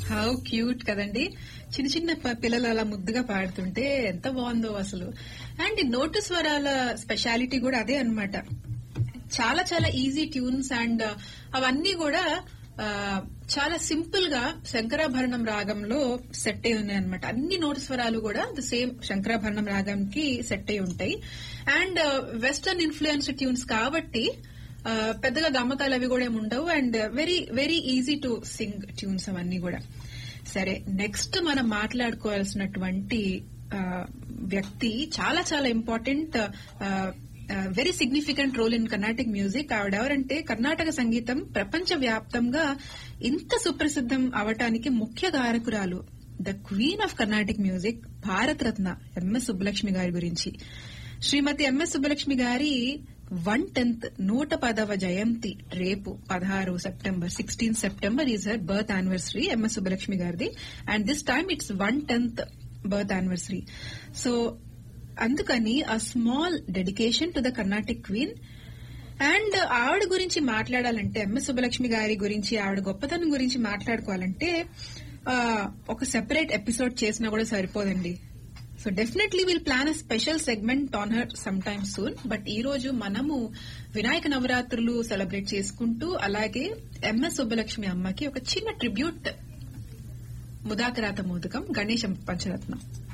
how cute కదండి చిన్న చిన్న ప- పిల్లలు అలా ముద్దుగా పాడుతుంటే ఎంత బాగుందో అసలు అండ్ ఈ నోటు స్వరాల స్పెషాలిటీ కూడా అదే అన్నమాట చాలా చాలా ఈజీ ట్యూన్స్ అండ్ అవన్నీ కూడా ఆ, చాలా సింపుల్ గా శంకరాభరణం రాగంలో సెట్ అయి ఉన్నాయి అనమాట అన్ని నోటు స్వరాలు కూడా ద సేమ్ శంకరాభరణం రాగంకి సెట్ అయి ఉంటాయి అండ్ వెస్టర్న్ ఇన్ఫ్లుయెన్స్ ట్యూన్స్ కాబట్టి ఆ, పెద్దగా గమ్మతాలు అవి కూడా ఏమి ఉండవు and very very easy to sing tunes అవన్నీ కూడా సరే నెక్స్ట్ మనం మాట్లాడుకోవాల్సినటువంటి ఆ, వ్యక్తి చాలా చాలా important very significant role in Carnatic music ఆవిడ ఎవరంటే కర్ణాటక సంగీతం ప్రపంచ వ్యాప్తంగా ఇంత సుప్రసిద్ధం అవటానికి ముఖ్య కారకురాలు the queen of Carnatic music Bharat Ratna MS Subbalakshmi గారి గురించి శ్రీమతి ఎంఎస్ సుబ్బలక్ష్మి గారి వన్ టెన్త్ నూట పదవ జయంతి రేపు పదహారు September sixteen September is her birth anniversary M S Subbalakshmi గారిది and this time it's one tenth birth anniversary so అందుకని a small dedication to the Carnatic queen and ఆవిడ గురించి మాట్లాడాలంటే ఎంఎస్ సుబ్బలక్ష్మి గారి గురించి ఆవిడ గొప్పతనం గురించి మాట్లాడుకోవాలంటే ఆ, ఒక సెపరేట్ ఎపిసోడ్ చేసినా కూడా సరిపోదండి so definitely will plan a special segment on her some time soon but ఈ రోజు మనము వినాయక నవరాత్రులు సెలబ్రేట్ చేసుకుంటూ అలాగే ఎంఎస్ సుబ్బలక్ష్మి అమ్మకి ఒక చిన్న ట్రిబ్యూట్ ముదాకరాత మోదకం గణేశం పంచరత్నం